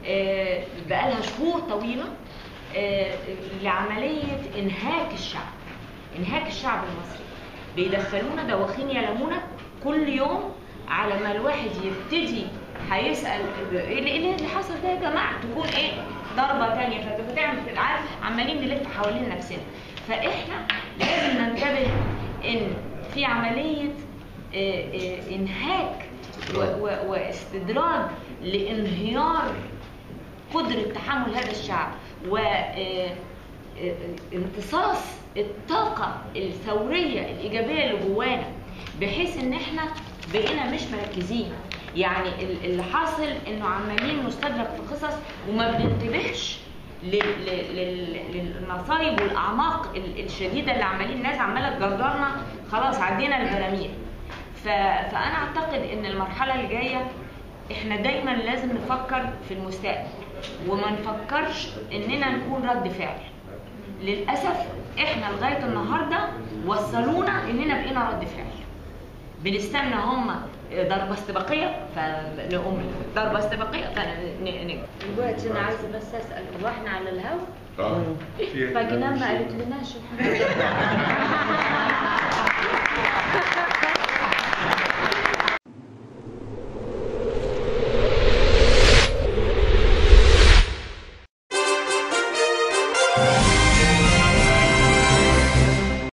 آه، بقالها شهور طويلة آه، لعملية إنهاك الشعب إنهاك الشعب المصري بيدخلونا دواخين يلمونا كل يوم على ما الواحد يبتدي هيسأل ايه اللي إيه اللي حصل ده يا جماعة تكون ايه ضربة تانية فتعمل عارف عمالين نلف حوالين نفسنا فاحنا لازم ننتبه ان في عملية آه، آه، انهاك و- و- واستدراج لانهيار قدرة تحمل هذا الشعب وامتصاص الطاقة الثورية الإيجابية اللي جوانا بحيث إن إحنا بقينا مش مركزين يعني ال- اللي حاصل إنه عمالين نستدرك في قصص وما بننتبهش لل- لل- لل- للمصايب والأعماق ال- الشديدة اللي عمالين الناس عمالة تجرجرنا خلاص عدينا البراميل ف... فأنا أعتقد إن المرحلة الجاية احنا دايما لازم نفكر في المستقبل وما نفكرش اننا نكون رد فعل للاسف احنا لغايه النهارده وصلونا اننا بقينا رد فعل بنستنى هم ضربه استباقيه فنقوم ضربه استباقيه فن دلوقتي انا عايزه بس اسال هو احنا على الهوا اه في- فجنان ما قالت لناش الحمد لله